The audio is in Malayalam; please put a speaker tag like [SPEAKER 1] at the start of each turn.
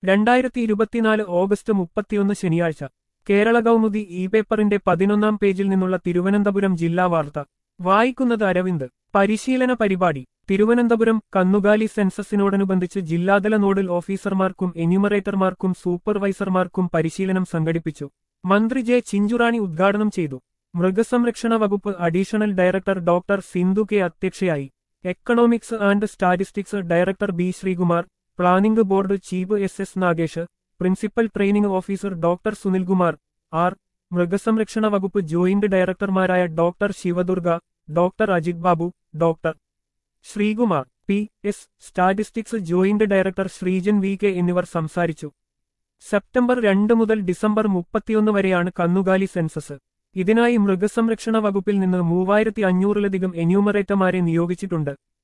[SPEAKER 1] രണ്ടായിരത്തി ഇരുപത്തിനാല് ഓഗസ്റ്റ് മുപ്പത്തിയൊന്ന് ശനിയാഴ്ച കേരള കൗമുദി ഇ പേപ്പറിന്റെ പതിനൊന്നാം പേജിൽ നിന്നുള്ള തിരുവനന്തപുരം ജില്ലാ വാർത്ത വായിക്കുന്നത് അരവിന്ദ് പരിശീലന പരിപാടി തിരുവനന്തപുരം കന്നുകാലി സെൻസസിനോടനുബന്ധിച്ച് ജില്ലാതല നോഡൽ ഓഫീസർമാർക്കും എന്യൂമറേറ്റർമാർക്കും സൂപ്പർവൈസർമാർക്കും പരിശീലനം സംഘടിപ്പിച്ചു മന്ത്രി ജെ ചിഞ്ചുറാണി ഉദ്ഘാടനം ചെയ്തു മൃഗസംരക്ഷണ വകുപ്പ് additional director doctor Sindhu K അധ്യക്ഷയായി economics and statistics director B Sreekumar planning board chief S S Nagesh principal training officer doctor Sunilkumar R മൃഗസംരക്ഷണ വകുപ്പ് ജോയിന്റ് ഡയറക്ടർമാരായ doctor Sivadurga doctor Ajith Babu doctor Sreekumar P S statistics joint director Sreejan V K എന്നിവർ സംസാരിച്ചു സെപ്റ്റംബർ രണ്ട് മുതൽ ഡിസംബർ മുപ്പത്തിയൊന്ന് വരെയാണ് കന്നുകാലി സെൻസസ് ഇതിനായി മൃഗസംരക്ഷണ വകുപ്പിൽ നിന്ന് മൂവായിരത്തി അഞ്ഞൂറിലധികം എന്യൂമറേറ്റർമാരെ നിയോഗിച്ചിട്ടുണ്ട്